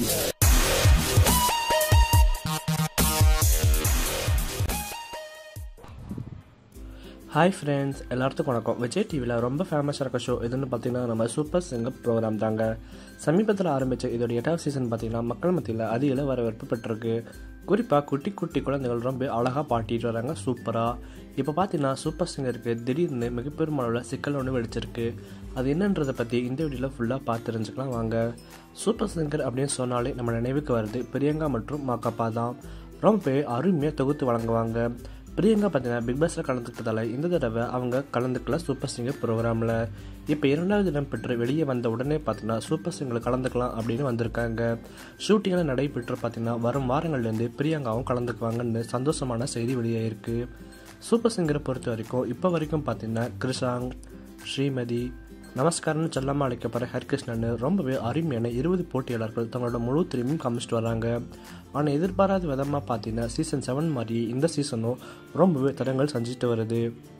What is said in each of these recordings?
hi friends எல்லாத்துக்கும் வணக்கம் விஜய் டிவியில் ரொம்ப ஃபேமஸாக இருக்க ஷோ எதுன்னு பார்த்தீங்கன்னா நம்ம சூப்பர் சிங்கர் ப்ரோக்ராம் தாங்க சமீபத்தில் ஆரம்பித்த இதோட எட்டாவது சீசன் பார்த்தீங்கன்னா மக்கள் மத்தியில் அதிக வரவேற்பு பெற்றிருக்கு குறிப்பாக குட்டி குட்டி குழந்தைகள் ரொம்ப அழகாக பாட்டிட்டு வராங்க சூப்பராக இப்போ பார்த்தீங்கன்னா சூப்பர் சிங்கருக்கு திடீர்னு மிகப்பெரும் அளவில் சிக்கல் ஒன்று வெடிச்சிருக்கு அது என்னன்றதை பற்றி இந்த வீடியோவில் ஃபுல்லாக பார்த்து தெரிஞ்சுக்கலாம் வாங்க சூப்பர் சிங்கர் அப்படின்னு சொன்னாலே நம்ம நினைவுக்கு வருது பிரியங்கா மற்றும் மாக்கப்பா தான் ரொம்ப அருமையாக தொகுத்து வழங்குவாங்க பிரியங்கா பார்த்தீங்கன்னா பிக் பாஸில் கலந்துக்கிட்டதால இந்த தடவை அவங்க கலந்துக்கல சூப்பர் சிங்கர் ப்ரோக்ராமில் இப்போ இரண்டாவது இடம் பெற்று வெளியே வந்த உடனே பார்த்தீங்கன்னா சூப்பர் சிங்கரில் கலந்துக்கலாம் அப்படின்னு வந்திருக்காங்க ஷூட்டிங்கில் நடைபெற்று பார்த்தீங்கன்னா வரும் வாரங்கள்லேருந்து பிரியங்காவும் கலந்துக்குவாங்கன்னு சந்தோஷமான செய்தி வெளியாயிருக்கு சூப்பர் சிங்கரை பொறுத்த வரைக்கும் இப்போ வரைக்கும் பார்த்தீங்கன்னா கிருஷாங் ஸ்ரீமதி நமஸ்காரம்னு செல்லமாக அழைக்கப்படுற ஹரிகிருஷ்ணன் ரொம்பவே அருமையான இருபது போட்டியாளர்கள் தங்களோட முழு திறமையும் காமிச்சிட்டு வராங்க ஆனால் எதிர்பாராத விதமாக பார்த்தீங்கன்னா சீசன் செவன் மாதிரி இந்த சீசனும் ரொம்பவே தடங்கள் செஞ்சுட்டு வருது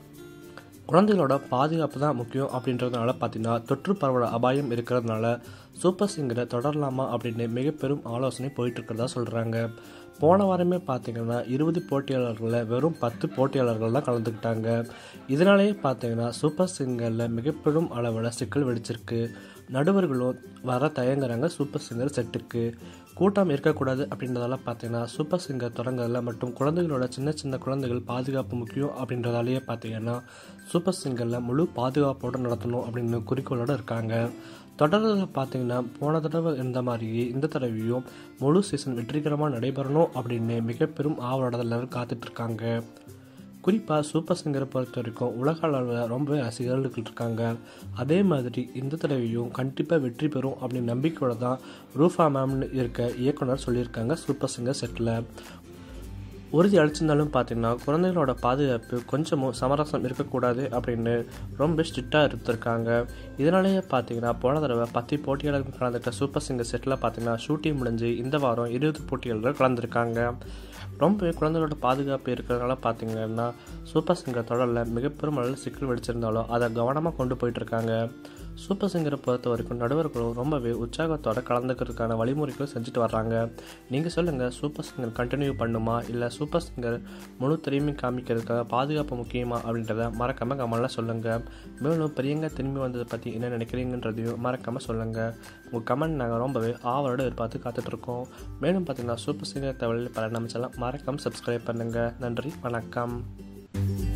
குழந்தைகளோட பாதுகாப்பு தான் முக்கியம் அப்படின்றதுனால பார்த்தீங்கன்னா தொற்று பரவல அபாயம் இருக்கிறதுனால சூப்பர் சிங்கரை தொடரலாமா அப்படின்னு மிக பெரும் ஆலோசனை போயிட்டு இருக்கிறதா சொல்கிறாங்க போன வாரமே பார்த்தீங்கன்னா இருபது போட்டியாளர்களில் வெறும் பத்து போட்டியாளர்கள் தான் கலந்துக்கிட்டாங்க இதனாலேயே பார்த்தீங்கன்னா சூப்பர் சிங்கரில் மிக பெரும் அளவில் சிக்கல் வெடிச்சிருக்கு நடுவர்களும் வர தயங்குறாங்க சூப்பர் சிங்கர் செட்டுக்கு கூட்டம் இருக்கக்கூடாது அப்படின்றதால பார்த்தீங்கன்னா சூப்பர் சிங்கர் தொடங்குறதுல மற்றும் குழந்தைகளோட சின்ன சின்ன குழந்தைகள் பாதுகாப்பு முக்கியம் அப்படின்றதாலேயே பார்த்தீங்கன்னா சூப்பர் சிங்கரில் முழு பாதுகாப்போடு நடத்தணும் அப்படின்னு குறிக்கோளோடு இருக்காங்க தொடர்களில் பார்த்தீங்கன்னா போன தடவை இருந்த மாதிரியே இந்த தடவையும் முழு சீசன் வெற்றிகரமாக நடைபெறணும் அப்படின்னு மிக பெரும் ஆவலோட எல்லாரும் காத்துட்ருக்காங்க குறிப்பாக சூப்பர் சிங்கரை பொறுத்த வரைக்கும் உலக அளவில் ரொம்பவே ரசிகர்கள் இருக்காங்க அதே மாதிரி இந்த தடவையும் கண்டிப்பாக வெற்றி பெறும் அப்படின்னு நம்பிக்கையோட தான் ரூஃபா மேம்னு இருக்க இயக்குனர் சொல்லியிருக்காங்க சூப்பர் சிங்கர் செட்டில் உறுதி அளிச்சிருந்தாலும் பார்த்தீங்கன்னா குழந்தைகளோட பாதுகாப்பு கொஞ்சமும் சமரசம் இருக்கக்கூடாது அப்படின்னு ரொம்ப ஸ்ட்ரிக்டாக இருந்திருக்காங்க இதனாலேயே பார்த்தீங்கன்னா போன தடவை பத்து போட்டியாளர்கள் கலந்துக்கிட்ட சூப்பர் சிங்கர் செட்டில் பார்த்தீங்கன்னா ஷூட்டிங் முடிஞ்சு இந்த வாரம் இருபது போட்டியாளர்கள் கலந்துருக்காங்க ரொம்ப குழந்தைகளோட பாதுகாப்பு இருக்கிறதுனால பார்த்தீங்கன்னா சூப்பர் சிங்கர் தொடரில் மிகப்பெரும் அளவில் சிக்கல் வெடிச்சிருந்தாலும் அதை கவனமாக கொண்டு போயிட்டுருக்காங்க சூப்பர் சிங்கரை பொறுத்த வரைக்கும் நடுவர்களும் ரொம்பவே உற்சாகத்தோட கலந்துக்கிறதுக்கான வழிமுறைகளும் செஞ்சுட்டு வர்றாங்க நீங்கள் சொல்லுங்கள் சூப்பர் சிங்கர் கண்டினியூ பண்ணுமா இல்லை சூப்பர் சிங்கர் முழு திறமையும் காமிக்கிறதுக்காக பாதுகாப்பு முக்கியமா அப்படின்றத மறக்காமல் கமெண்ட்ல சொல்லுங்கள் மேலும் பெரியங்க திரும்பி வந்ததை பற்றி என்ன நினைக்கிறீங்கன்றதையும் மறக்காமல் சொல்லுங்கள் உங்கள் கமெண்ட் நாங்கள் ரொம்பவே ஆவலோட எதிர்பார்த்து காத்துட்ருக்கோம் மேலும் பார்த்தீங்கன்னா சூப்பர் சிங்கர் தகவல் பல நம்ம சேனல் மறக்காமல் சப்ஸ்கிரைப் பண்ணுங்கள் நன்றி வணக்கம்